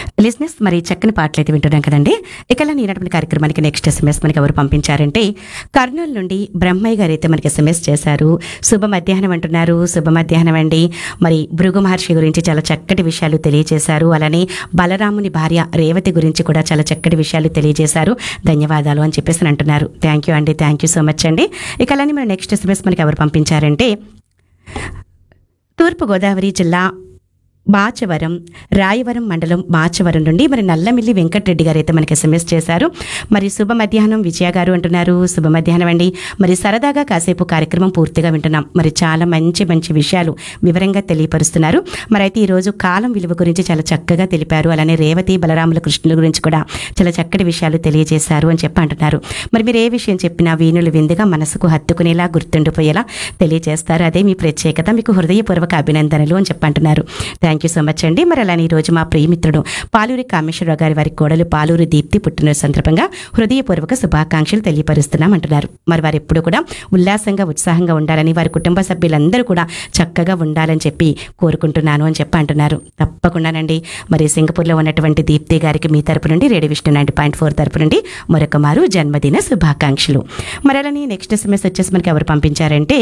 లిజినెస్ మరి చక్కని పాటలు అయితే వింటున్నాం కదండి ఇక ఈనాటి కార్యక్రమానికి నెక్స్ట్ ఎస్ఎంఎస్ మనకి ఎవరు పంపించారంటే కర్నూలు నుండి బ్రహ్మయ్య గారు అయితే మనకి ఎస్ఎంఎస్ చేశారు శుభ మధ్యాహ్నం అంటున్నారు శుభ మధ్యాహ్నం అండి మరి భృగు మహర్షి గురించి చాలా చక్కటి విషయాలు తెలియజేశారు అలానే బలరాముని భార్య రేవతి గురించి కూడా చాలా చక్కటి విషయాలు తెలియజేశారు ధన్యవాదాలు అని చెప్పేసి అంటున్నారు థ్యాంక్ యూ అండి థ్యాంక్ యూ సో మచ్ అండి ఇక అలానే మన నెక్స్ట్ ఎస్ఎంఎస్ మనకి ఎవరు పంపించారంటే తూర్పుగోదావరి జిల్లా బాచవరం రాయవరం మండలం బాచవరం నుండి మరి నల్లమిల్లి వెంకటరెడ్డి గారు అయితే మనకి ఎస్ఎంఎస్ చేశారు మరి శుభ మధ్యాహ్నం విజయ గారు అంటున్నారు శుభ మధ్యాహ్నం అండి మరి సరదాగా కాసేపు కార్యక్రమం పూర్తిగా వింటున్నాం మరి చాలా మంచి మంచి విషయాలు వివరంగా తెలియపరుస్తున్నారు మరి అయితే ఈరోజు కాలం విలువ గురించి చాలా చక్కగా తెలిపారు అలానే రేవతి బలరాముల కృష్ణుల గురించి కూడా చాలా చక్కటి విషయాలు తెలియజేశారు అని చెప్పి అంటున్నారు మరి మీరు ఏ విషయం చెప్పినా వీణులు విందుగా మనసుకు హత్తుకునేలా గుర్తుండిపోయేలా తెలియజేస్తారు అదే మీ ప్రత్యేకత మీకు హృదయపూర్వక అభినందనలు అని చెప్పి అంటున్నారు థ్యాంక్ యూ సో మచ్ అండి మరి అలానే ఈరోజు మా ప్రియమిత్రుడు పాలూరి కామేశ్వరరావు గారి వారి కోడలు పాలూరి దీప్తి పుట్టినరోజు సందర్భంగా హృదయపూర్వక శుభాకాంక్షలు తెలియపరుస్తున్నాం అంటున్నారు మరి వారు ఎప్పుడు కూడా ఉల్లాసంగా ఉత్సాహంగా ఉండాలని వారి కుటుంబ సభ్యులందరూ కూడా చక్కగా ఉండాలని చెప్పి కోరుకుంటున్నాను అని చెప్పి అంటున్నారు తప్పకుండానండి మరి సింగపూర్లో ఉన్నటువంటి దీప్తి గారికి మీ తరపు నుండి radio Vishnu ninety point four తరపు నుండి మరొక మారు జన్మదిన శుభాకాంక్షలు మరి అలానే నెక్స్ట్ ఎస్ఎంఎస్ వచ్చేసి మనకి ఎవరు పంపించారంటే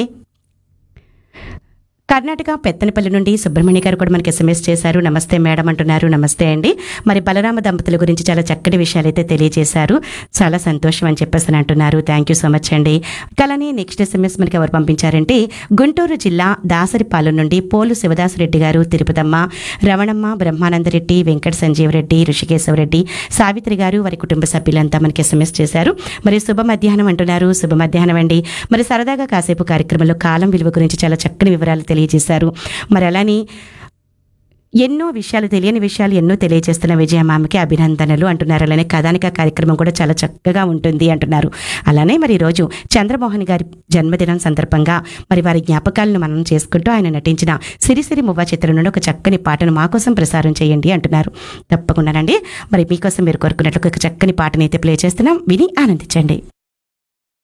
కర్ణాటక పెత్తనపల్లి నుండి సుబ్రహ్మణ్య గారు కూడా మనకి ఎస్ఎంఎస్ చేశారు నమస్తే మేడం అంటున్నారు నమస్తే అండి మరి బలరామ దంపతుల గురించి చాలా చక్కటి విషయాలు అయితే తెలియజేశారు చాలా సంతోషం అని చెప్పేసి అని అంటున్నారు థ్యాంక్ యూ సో మచ్ అండి అలానే నెక్స్ట్ ఎస్ఎంఎస్ మనకి ఎవరు పంపించారంటే గుంటూరు జిల్లా దాసరిపాలెం నుండి పోలు శివదాసరెడ్డి గారు తిరుపతమ్మ రమణమ్మ బ్రహ్మానందరెడ్డి వెంకట సంజీవరెడ్డి ఋషికేశవరెడ్డి సావిత్రి గారు వారి కుటుంబ సభ్యులంతా మనకి ఎస్ఎంఎస్ చేశారు మరి శుభ మధ్యాహ్నం అంటున్నారు శుభ మధ్యాహ్నం అండి మరి సరదాగా కాసేపు కార్యక్రమంలో కాలం విలువ గురించి చాలా చక్కని వివరాలు తెలియజేశారు మరి అలానే ఎన్నో విషయాలు తెలియని విషయాలు ఎన్నో తెలియజేస్తున్న విజయమామకి అభినందనలు అంటున్నారు అలానే కథానిక కార్యక్రమం కూడా చాలా చక్కగా ఉంటుంది అంటున్నారు అలానే మరి ఈరోజు చంద్రమోహన్ గారి జన్మదినం సందర్భంగా మరి వారి జ్ఞాపకాలను మనం చేసుకుంటూ ఆయన నటించిన సిరిసిరి మువ్వ చిత్రం నుండి ఒక చక్కని పాటను మా కోసం ప్రసారం చేయండి అంటున్నారు తప్పకుండానండి మరి మీకోసం మీరు కోరుకున్నట్లు ఒక చక్కని పాటనైతే ప్లే చేస్తున్నాం విని ఆనందించండి